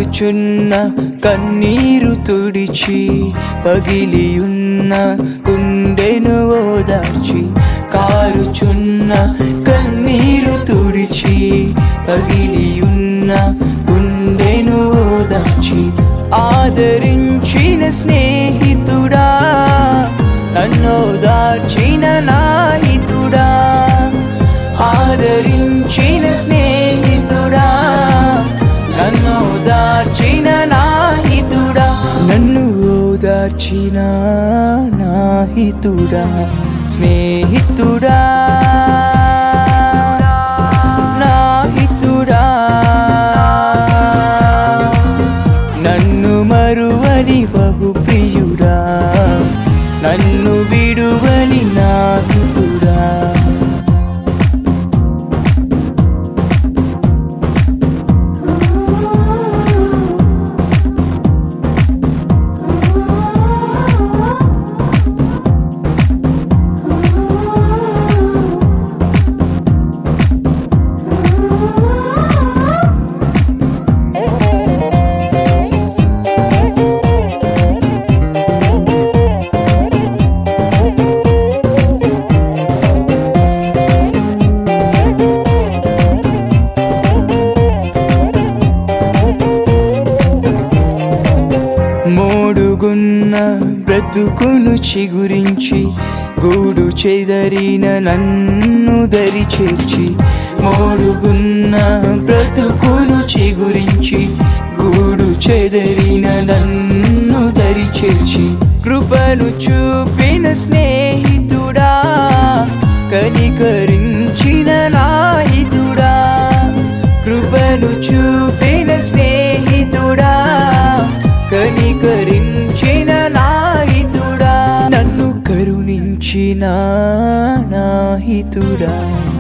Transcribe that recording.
కారుచున్న కన్నీరు తుడిచి పగిలియున్న గుండెను ఓదార్చి కారుచున్న కన్నీరు తుడిచి పగిలియున్న గుండెను ఓదార్చి ఆదరించిన స్నేహితుడా నన్ను దార్చిన నాహితుడా ఆదరించిన స్నేహితుడా నన్ను దార్చిన నాహితుడా నన్ను ఓదార్చిన నాహితుడా స్నేహితుడా నాహితుడా నన్ను మరువని బహుప్రియుడా నన్ను విడువని నాహితుడా మోడుగున్న బ్రతుకును చిగురించి గూడు చెదరిన నన్ను దరి చేర్చి మోడుగున్న బ్రతుకును చిగురించి గూడు చెదరిన నన్ను దరి చేర్చి కృపను చూపిన స్నేహితుడా కనికరించిన నాహితుడా కృపను చూపిన స్నేహితుడా కనికరించిన నాహితుడా నన్ను కరుణించిన నాహితుడా